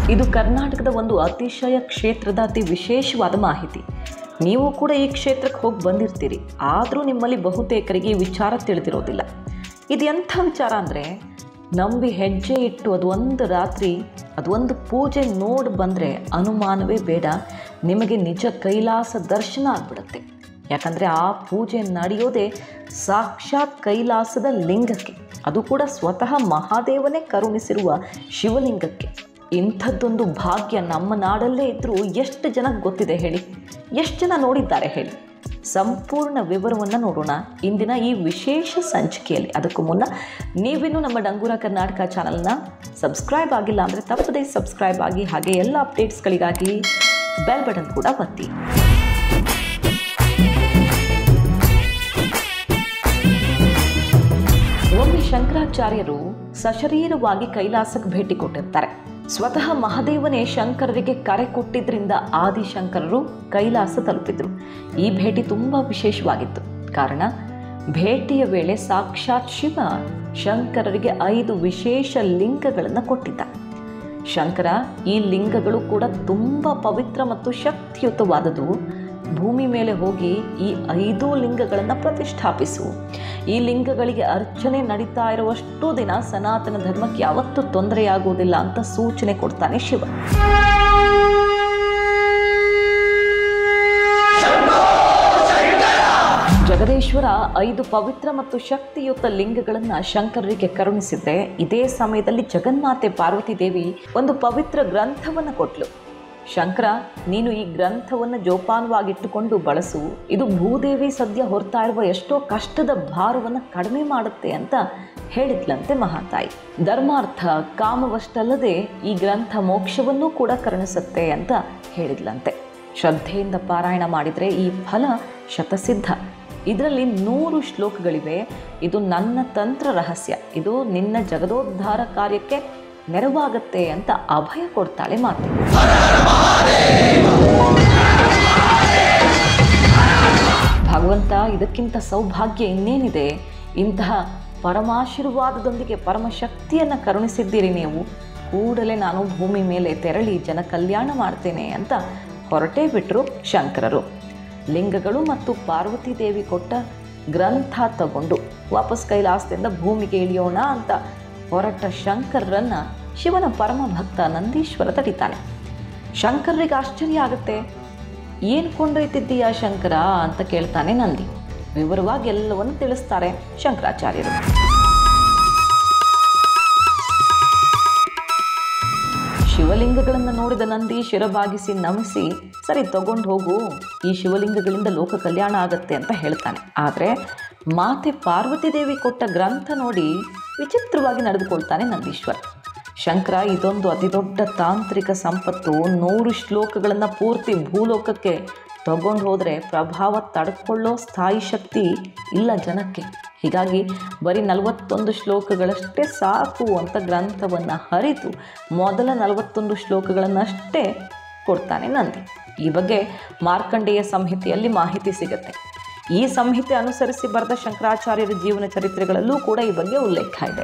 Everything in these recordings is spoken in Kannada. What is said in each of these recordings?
ಇದು ಕರ್ನಾಟಕದ ಒಂದು ಅತಿಶಯ ಕ್ಷೇತ್ರದ ಅತಿ ವಿಶೇಷವಾದ ಮಾಹಿತಿ ನೀವು ಕೂಡ ಈ ಕ್ಷೇತ್ರಕ್ಕೆ ಹೋಗಿ ಬಂದಿರ್ತೀರಿ ಆದರೂ ನಿಮ್ಮಲ್ಲಿ ಬಹುತೇಕರಿಗೆ ಈ ವಿಚಾರ ತಿಳಿದಿರೋದಿಲ್ಲ ಇದು ಎಂಥ ವಿಚಾರ ಅಂದರೆ ನಂಬಿ ಹೆಜ್ಜೆ ಇಟ್ಟು ಅದು ಒಂದು ರಾತ್ರಿ ಅದೊಂದು ಪೂಜೆ ನೋಡಿ ಬಂದರೆ ಅನುಮಾನವೇ ಬೇಡ ನಿಮಗೆ ನಿಜ ಕೈಲಾಸ ದರ್ಶನ ಆಗ್ಬಿಡುತ್ತೆ ಯಾಕಂದರೆ ಆ ಪೂಜೆ ನಡೆಯೋದೇ ಸಾಕ್ಷಾತ್ ಕೈಲಾಸದ ಲಿಂಗಕ್ಕೆ ಅದು ಕೂಡ ಸ್ವತಃ ಮಹಾದೇವನೇ ಕರುಣಿಸಿರುವ ಶಿವಲಿಂಗಕ್ಕೆ ಇಂಥದ್ದೊಂದು ಭಾಗ್ಯ ನಮ್ಮ ನಾಡಲ್ಲೇ ಇದ್ದರೂ ಎಷ್ಟು ಜನಕ್ಕೆ ಗೊತ್ತಿದೆ ಹೇಳಿ ಎಷ್ಟು ಜನ ನೋಡಿದ್ದಾರೆ ಹೇಳಿ ಸಂಪೂರ್ಣ ವಿವರವನ್ನು ನೋಡೋಣ ಇಂದಿನ ಈ ವಿಶೇಷ ಸಂಚಿಕೆಯಲ್ಲಿ ಅದಕ್ಕೂ ಮುನ್ನ ನೀವಿನ್ನೂ ನಮ್ಮ ಡಂಗೂರ ಕರ್ನಾಟಕ ಚಾನಲ್ನ ಸಬ್ಸ್ಕ್ರೈಬ್ ಆಗಿಲ್ಲ ಅಂದರೆ ತಪ್ಪದೇ ಸಬ್ಸ್ಕ್ರೈಬ್ ಆಗಿ ಹಾಗೆ ಎಲ್ಲ ಅಪ್ಡೇಟ್ಸ್ಗಳಿಗಾಗಿ ಬೆಲ್ ಬಟನ್ ಕೂಡ ಒತ್ತಿ ಒಮ್ಮೆ ಶಂಕರಾಚಾರ್ಯರು ಸಶರೀರವಾಗಿ ಕೈಲಾಸಕ್ಕೆ ಭೇಟಿ ಕೊಟ್ಟಿರ್ತಾರೆ ಸ್ವತಃ ಮಹಾದೇವನೇ ಶಂಕರರಿಗೆ ಕರೆ ಕೊಟ್ಟಿದ್ರಿಂದ ಆದಿಶಂಕರರು ಕೈಲಾಸ ತಲುಪಿದ್ರು ಈ ಭೇಟಿ ತುಂಬ ವಿಶೇಷವಾಗಿತ್ತು ಕಾರಣ ಭೇಟಿಯ ವೇಳೆ ಸಾಕ್ಷಾತ್ ಶಿವ ಶಂಕರರಿಗೆ ಐದು ವಿಶೇಷ ಲಿಂಗಗಳನ್ನು ಕೊಟ್ಟಿದ್ದ ಶಂಕರ ಈ ಲಿಂಗಗಳು ಕೂಡ ತುಂಬ ಪವಿತ್ರ ಮತ್ತು ಶಕ್ತಿಯುತವಾದದು ಭೂಮಿ ಮೇಲೆ ಹೋಗಿ ಈ ಐದು ಲಿಂಗಗಳನ್ನು ಪ್ರತಿಷ್ಠಾಪಿಸು ಈ ಲಿಂಗಗಳಿಗೆ ಅರ್ಚನೆ ನಡೀತಾ ಇರುವಷ್ಟು ದಿನ ಸನಾತನ ಧರ್ಮಕ್ಕೆ ಯಾವತ್ತೂ ತೊಂದರೆಯಾಗುವುದಿಲ್ಲ ಅಂತ ಸೂಚನೆ ಕೊಡ್ತಾನೆ ಶಿವ ಜಗದೇಶ್ವರ ಐದು ಪವಿತ್ರ ಮತ್ತು ಶಕ್ತಿಯುತ ಲಿಂಗಗಳನ್ನು ಶಂಕರರಿಗೆ ಕರುಣಿಸಿದ್ರೆ ಇದೇ ಸಮಯದಲ್ಲಿ ಜಗನ್ಮಾತೆ ಪಾರ್ವತಿ ದೇವಿ ಒಂದು ಪವಿತ್ರ ಗ್ರಂಥವನ್ನು ಕೊಟ್ಲು ಶಂಕರ ನೀನು ಈ ಗ್ರಂಥವನ್ನು ಜೋಪಾನವಾಗಿಟ್ಟುಕೊಂಡು ಬಳಸು ಇದು ಭೂದೇವಿ ಸದ್ಯ ಹೊರ್ತಾ ಇರುವ ಎಷ್ಟೋ ಕಷ್ಟದ ಭಾರವನ್ನು ಕಡಿಮೆ ಮಾಡುತ್ತೆ ಅಂತ ಹೇಳಿದ್ಲಂತೆ ಮಹಾತಾಯಿ ಧರ್ಮಾರ್ಥ ಕಾಮವಷ್ಟಲ್ಲದೆ ಈ ಗ್ರಂಥ ಮೋಕ್ಷವನ್ನೂ ಕೂಡ ಕರುಣಿಸುತ್ತೆ ಅಂತ ಹೇಳಿದ್ಲಂತೆ ಶ್ರದ್ಧೆಯಿಂದ ಪಾರಾಯಣ ಮಾಡಿದರೆ ಈ ಫಲ ಶತಸಿದ್ಧ ಇದರಲ್ಲಿ ನೂರು ಶ್ಲೋಕಗಳಿವೆ ಇದು ನನ್ನ ತಂತ್ರ ರಹಸ್ಯ ಇದು ನಿನ್ನ ಜಗದೋದ್ಧಾರ ಕಾರ್ಯಕ್ಕೆ ನೆರವಾಗತ್ತೆ ಅಂತ ಅಭಯ ಕೊಡ್ತಾಳೆ ಮಾತೆ ಭಗವಂತ ಇದಕ್ಕಿಂತ ಸೌಭಾಗ್ಯ ಇನ್ನೇನಿದೆ ಇಂತಹ ಪರಮಾಶೀರ್ವಾದದೊಂದಿಗೆ ಪರಮಶಕ್ತಿಯನ್ನು ಕರುಣಿಸಿದ್ದೀರಿ ನೀವು ಕೂಡಲೇ ನಾನು ಭೂಮಿ ಮೇಲೆ ತೆರಳಿ ಜನ ಕಲ್ಯಾಣ ಮಾಡ್ತೇನೆ ಅಂತ ಹೊರಟೇ ಬಿಟ್ಟರು ಶಂಕರರು ಲಿಂಗಗಳು ಮತ್ತು ಪಾರ್ವತಿ ದೇವಿ ಕೊಟ್ಟ ಗ್ರಂಥ ತಗೊಂಡು ವಾಪಸ್ ಕೈಲಾಸದಿಂದ ಭೂಮಿಗೆ ಇಳಿಯೋಣ ಅಂತ ಹೊರಟ ಶಂಕರರನ್ನ ಶಿವನ ಪರಮ ಭಕ್ತ ನಂದೀಶ್ವರ ತಡಿತಾನೆ ಶಂಕರರಿಗೆ ಆಶ್ಚರ್ಯ ಆಗುತ್ತೆ ಏನು ಕೊಂಡೊಯ್ತಿದ್ದೀಯಾ ಶಂಕರ ಅಂತ ಕೇಳ್ತಾನೆ ನಂದಿ ವಿವರವಾಗಿ ಎಲ್ಲವನ್ನು ತಿಳಿಸ್ತಾರೆ ಶಂಕರಾಚಾರ್ಯರು ಶಿವಲಿಂಗಗಳನ್ನು ನೋಡಿದ ನಂದಿ ಶಿರಬಾಗಿಸಿ ನಮಿಸಿ ಸರಿ ತಗೊಂಡು ಹೋಗು ಈ ಶಿವಲಿಂಗಗಳಿಂದ ಲೋಕ ಕಲ್ಯಾಣ ಆಗತ್ತೆ ಅಂತ ಹೇಳ್ತಾನೆ ಆದರೆ ಮಾತೆ ಪಾರ್ವತಿ ದೇವಿ ಕೊಟ್ಟ ಗ್ರಂಥ ನೋಡಿ ವಿಚಿತ್ರವಾಗಿ ನಡೆದುಕೊಳ್ತಾನೆ ನಂದೀಶ್ವರ ಶಂಕರ ಇದೊಂದು ಅತಿದೊಡ್ಡ ತಾಂತ್ರಿಕ ಸಂಪತ್ತು ನೂರು ಶ್ಲೋಕಗಳನ್ನು ಪೂರ್ತಿ ಭೂಲೋಕಕ್ಕೆ ತಗೊಂಡು ಹೋದರೆ ಪ್ರಭಾವ ತಡ್ಕೊಳ್ಳೋ ಸ್ಥಾಯಿ ಶಕ್ತಿ ಇಲ್ಲ ಜನಕ್ಕೆ ಹೀಗಾಗಿ ಬರೀ ನಲವತ್ತೊಂದು ಶ್ಲೋಕಗಳಷ್ಟೇ ಸಾಕು ಅಂತ ಗ್ರಂಥವನ್ನು ಹರಿತು ಮೊದಲ ನಲವತ್ತೊಂದು ಶ್ಲೋಕಗಳನ್ನಷ್ಟೇ ಕೊಡ್ತಾನೆ ನಂದಿ ಈ ಬಗ್ಗೆ ಮಾರ್ಕಂಡೇಯ ಸಂಹಿತೆಯಲ್ಲಿ ಮಾಹಿತಿ ಸಿಗುತ್ತೆ ಈ ಸಂಹಿತೆ ಅನುಸರಿಸಿ ಬರೆದ ಶಂಕರಾಚಾರ್ಯರ ಜೀವನ ಚರಿತ್ರೆಗಳಲ್ಲೂ ಕೂಡ ಈ ಬಗ್ಗೆ ಉಲ್ಲೇಖ ಇದೆ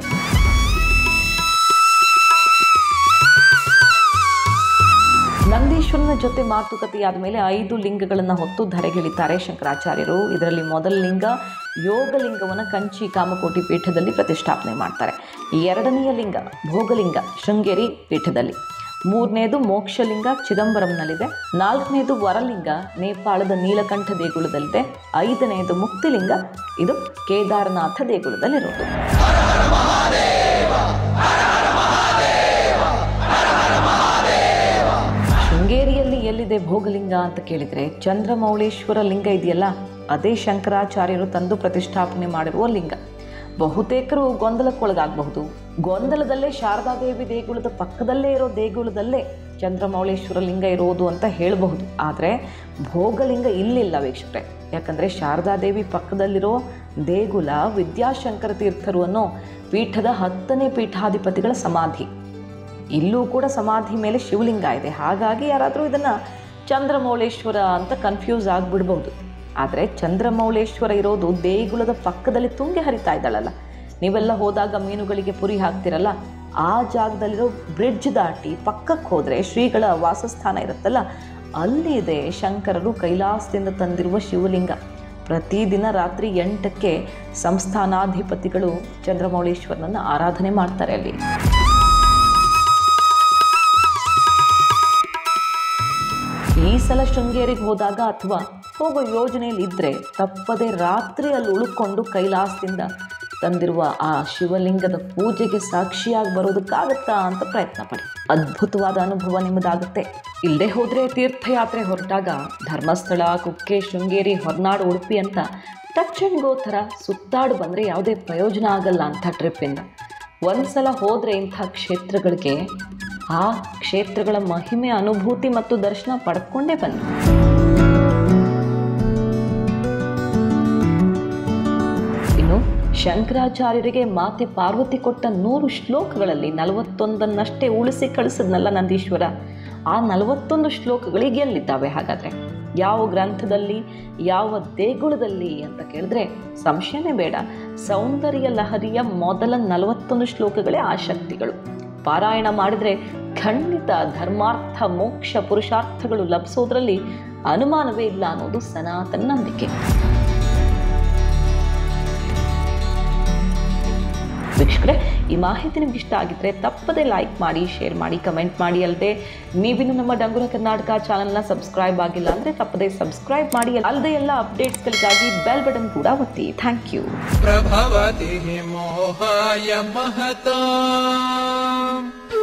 ನಂದೀಶ್ವರನ ಜೊತೆ ಮಾತುಕತೆಯಾದ ಮೇಲೆ ಐದು ಲಿಂಗಗಳನ್ನು ಹೊತ್ತು ಧರೆಗಿಳಿತಾರೆ ಶಂಕರಾಚಾರ್ಯರು ಇದರಲ್ಲಿ ಮೊದಲ ಲಿಂಗ ಯೋಗಲಿಂಗವನ್ನು ಕಂಚಿ ಕಾಮಕೋಟಿ ಪೀಠದಲ್ಲಿ ಪ್ರತಿಷ್ಠಾಪನೆ ಮಾಡ್ತಾರೆ ಎರಡನೆಯ ಲಿಂಗ ಭೋಗಲಿಂಗ ಶೃಂಗೇರಿ ಪೀಠದಲ್ಲಿ ಮೂರನೇದು ಮೋಕ್ಷಲಿಂಗ ಚಿದಂಬರಂನಲ್ಲಿದೆ ನಾಲ್ಕನೇದು ವರಲಿಂಗ ನೇಪಾಳದ ನೀಲಕಂಠ ದೇಗುಲದಲ್ಲಿದೆ ಐದನೆಯದು ಮುಕ್ತಿಲಿಂಗ ಇದು ಕೇದಾರನಾಥ ದೇಗುಲದಲ್ಲಿರೋದು ಶೃಂಗೇರಿಯಲ್ಲಿ ಎಲ್ಲಿದೆ ಭೋಗಲಿಂಗ ಅಂತ ಕೇಳಿದರೆ ಚಂದ್ರಮೌಳೇಶ್ವರ ಲಿಂಗ ಇದೆಯಲ್ಲ ಅದೇ ಶಂಕರಾಚಾರ್ಯರು ತಂದು ಪ್ರತಿಷ್ಠಾಪನೆ ಮಾಡಿರುವ ಲಿಂಗ ಬಹುತೇಕರು ಗೊಂದಲಕ್ಕೊಳಗಾಗಬಹುದು ಗೊಂದಲದಲ್ಲೇ ಶಾರದಾದೇವಿ ದೇಗುಲದ ಪಕ್ಕದಲ್ಲೇ ಇರೋ ದೇಗುಲದಲ್ಲೇ ಚಂದ್ರಮೌಳೇಶ್ವರ ಲಿಂಗ ಇರೋದು ಅಂತ ಹೇಳಬಹುದು ಆದರೆ ಭೋಗಲಿಂಗ ಇಲ್ಲಿಲ್ಲ ವೀಕ್ಷಕರೇ ಯಾಕಂದರೆ ಶಾರದಾದೇವಿ ಪಕ್ಕದಲ್ಲಿರೋ ದೇಗುಲ ವಿದ್ಯಾಶಂಕರ ತೀರ್ಥರು ಅನ್ನೋ ಪೀಠದ ಹತ್ತನೇ ಪೀಠಾಧಿಪತಿಗಳ ಸಮಾಧಿ ಇಲ್ಲೂ ಕೂಡ ಸಮಾಧಿ ಮೇಲೆ ಶಿವಲಿಂಗ ಇದೆ ಹಾಗಾಗಿ ಯಾರಾದರೂ ಇದನ್ನು ಚಂದ್ರಮೌಳೇಶ್ವರ ಅಂತ ಕನ್ಫ್ಯೂಸ್ ಆಗಿಬಿಡ್ಬೋದು ಆದರೆ ಚಂದ್ರಮೌಳೇಶ್ವರ ಇರೋದು ದೇಗುಲದ ಪಕ್ಕದಲ್ಲಿ ತುಂಗೆ ಹರಿತಾ ಇದ್ದಾಳಲ್ಲ ನೀವೆಲ್ಲ ಹೋದಾಗ ಮೀನುಗಳಿಗೆ ಪುರಿ ಹಾಕ್ತಿರಲ್ಲ ಆ ಜಾಗದಲ್ಲಿರೋ ಬ್ರಿಡ್ಜ್ ದಾಟಿ ಪಕ್ಕಕ್ಕೆ ಹೋದರೆ ಶ್ರೀಗಳ ವಾಸಸ್ಥಾನ ಇರುತ್ತಲ್ಲ ಅಲ್ಲಿ ಇದೆ ಶಂಕರರು ಕೈಲಾಸದಿಂದ ತಂದಿರುವ ಶಿವಲಿಂಗ ಪ್ರತಿದಿನ ರಾತ್ರಿ ಎಂಟಕ್ಕೆ ಸಂಸ್ಥಾನಾಧಿಪತಿಗಳು ಚಂದ್ರಮೌಳೀಶ್ವರನನ್ನು ಆರಾಧನೆ ಮಾಡ್ತಾರೆ ಅಲ್ಲಿ ಈ ಸಲ ಶೃಂಗೇರಿಗೆ ಹೋದಾಗ ಅಥವಾ ಹೋಗೋ ಯೋಜನೆಯಲ್ಲಿ ಇದ್ದರೆ ತಪ್ಪದೆ ರಾತ್ರಿ ಅಲ್ಲಿ ಉಳ್ಕೊಂಡು ಕೈಲಾಸದಿಂದ ತಂದಿರುವ ಆ ಶಿವಲಿಂಗದ ಪೂಜೆಗೆ ಸಾಕ್ಷಿಯಾಗಿ ಬರೋದಕ್ಕಾಗತ್ತಾ ಅಂತ ಪ್ರಯತ್ನ ಪಡಿ ಅದ್ಭುತವಾದ ಅನುಭವ ನಿಮ್ಮದಾಗುತ್ತೆ ಇಲ್ಲದೆ ಹೋದರೆ ತೀರ್ಥಯಾತ್ರೆ ಹೊರಟಾಗ ಧರ್ಮಸ್ಥಳ ಕುಕ್ಕೆ ಶೃಂಗೇರಿ ಹೊರನಾಡು ಉಡುಪಿ ಅಂತ ಟಚ್ ಆ್ಯಂಡ್ ಗೋ ಥರ ಸುತ್ತಾಡು ಬಂದರೆ ಯಾವುದೇ ಪ್ರಯೋಜನ ಆಗಲ್ಲ ಅಂಥ ಟ್ರಿಪ್ಪಿಂದ ಒಂದು ಸಲ ಹೋದರೆ ಇಂಥ ಕ್ಷೇತ್ರಗಳಿಗೆ ಆ ಕ್ಷೇತ್ರಗಳ ಮಹಿಮೆ ಅನುಭೂತಿ ಮತ್ತು ದರ್ಶನ ಪಡ್ಕೊಂಡೇ ಬನ್ನಿ ಇನ್ನು ಶಂಕರಾಚಾರ್ಯರಿಗೆ ಮಾತೆ ಪಾರ್ವತಿ ಕೊಟ್ಟ ನೂರು ಶ್ಲೋಕಗಳಲ್ಲಿ ನಲವತ್ತೊಂದನ್ನಷ್ಟೇ ಉಳಿಸಿ ಕಳಿಸಿದ್ನಲ್ಲ ನಂದೀಶ್ವರ ಆ ನಲವತ್ತೊಂದು ಶ್ಲೋಕಗಳಿಗೆ ಎಲ್ಲಿದ್ದಾವೆ ಹಾಗಾದರೆ ಯಾವ ಗ್ರಂಥದಲ್ಲಿ ಯಾವ ದೇಗುಲದಲ್ಲಿ ಅಂತ ಕೇಳಿದ್ರೆ ಸಂಶಯನೇ ಬೇಡ ಸೌಂದರ್ಯ ಲಹರಿಯ ಮೊದಲ ನಲವತ್ತೊಂದು ಶ್ಲೋಕಗಳೇ ಆ ಶಕ್ತಿಗಳು ಪಾರಾಯಣ ಮಾಡಿದರೆ ಖಂಡಿತ ಧರ್ಮಾರ್ಥ ಮೋಕ್ಷ ಪುರುಷಾರ್ಥಗಳು ಲಭಿಸೋದ್ರಲ್ಲಿ ಅನುಮಾನವೇ ಇಲ್ಲ ಅನ್ನೋದು ಸನಾತನ ನಂಬಿಕೆ ವೀಕ್ಷಕರೇ ಈ ಮಾಹಿತಿ ನಿಮ್ಗೆ ಇಷ್ಟ ಆಗಿದ್ರೆ ತಪ್ಪದೆ ಲೈಕ್ ಮಾಡಿ ಶೇರ್ ಮಾಡಿ ಕಮೆಂಟ್ ಮಾಡಿ ಅಲ್ಲದೆ ನೀವಿನ್ನು ನಮ್ಮ ಡಂಗುರ ಕರ್ನಾಟಕ ಚಾನಲ್ನ ಸಬ್ಸ್ಕ್ರೈಬ್ ಆಗಿಲ್ಲ ಅಂದರೆ ತಪ್ಪದೆ ಸಬ್ಸ್ಕ್ರೈಬ್ ಮಾಡಿ ಅಲ್ಲದೆ ಎಲ್ಲ ಅಪ್ಡೇಟ್ಸ್ಗಳಿಗಾಗಿ ಬೆಲ್ ಬಟನ್ ಕೂಡ ಒತ್ತಿ ಥ್ಯಾಂಕ್ ಯು प्रभवति हि मोहाय महता